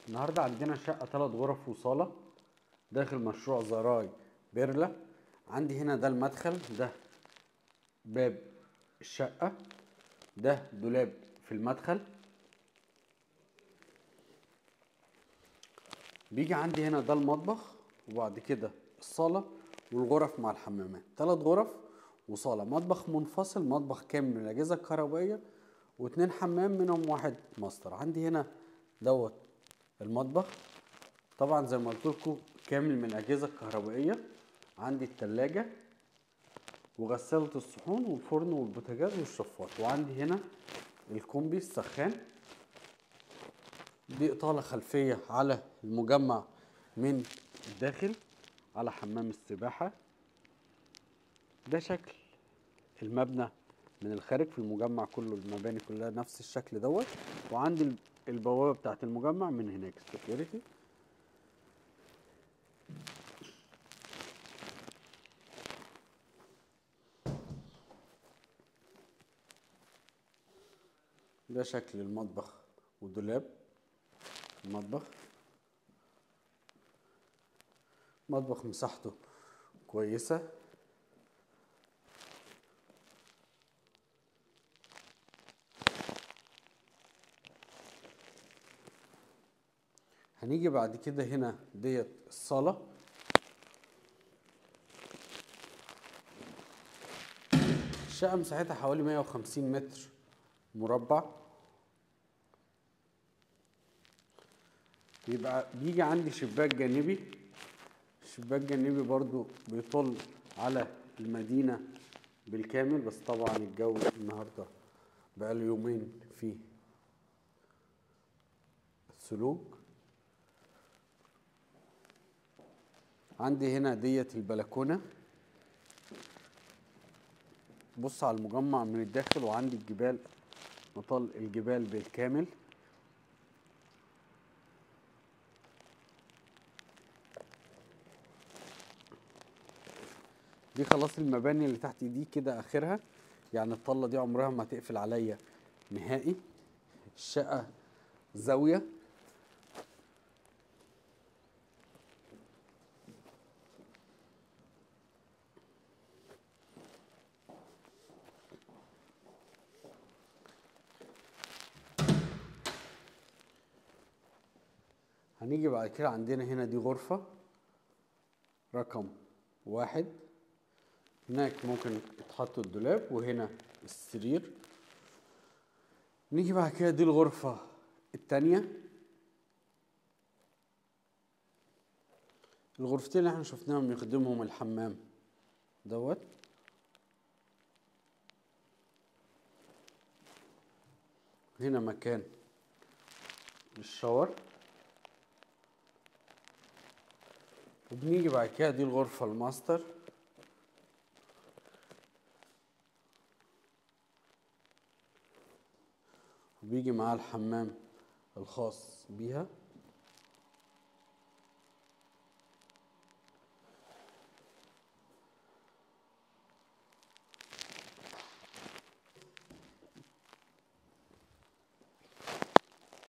النهارده عندنا شقة ثلاث غرف وصالة داخل مشروع زراي بيرلا عندي هنا ده المدخل ده باب الشقة ده دولاب في المدخل بيجي عندي هنا ده المطبخ وبعد كده الصالة والغرف مع الحمامات ثلاث غرف وصالة مطبخ منفصل مطبخ كامل من الأجهزة الكهربائية واتنين حمام منهم واحد ماستر عندي هنا دوت المطبخ طبعا زي ما قلت لكم كامل من الأجهزة الكهربائية عندي التلاجة وغسالة الصحون والفرن والبوتاجاز والشفاط وعندي هنا الكومبي السخان دي إطالة خلفية على المجمع من الداخل على حمام السباحة ده شكل المبنى من الخارج في المجمع كله المباني كلها نفس الشكل دوت وعندي البوابة بتاعت المجمع من هناك السكيورتي ده شكل المطبخ ودولاب المطبخ مطبخ مساحته كويسة هنيجي بعد كده هنا ديت الصالة الشقة مساحتها حوالي 150 متر مربع يبقى بيجي عندي شباك جانبي الشباك جانبي برضو بيطل على المدينة بالكامل بس طبعا الجو النهاردة بقاله يومين فيه ثلوج عندي هنا ديت البلكونة بص على المجمع من الداخل وعندي الجبال مطال الجبال بالكامل دي خلاص المباني اللي تحت دي كده اخرها يعني الطلة دي عمرها ما تقفل عليا نهائي الشقة زاوية هنيجي بعد كده عندنا هنا دي غرفة رقم واحد هناك ممكن يتحط الدولاب وهنا السرير نيجي بعد كده دي الغرفة التانية الغرفتين اللي احنا شفناهم يخدمهم الحمام دوت هنا مكان للشاور وبنيجي بعد كده دي الغرفة الماستر وبيجي معاه الحمام الخاص بيها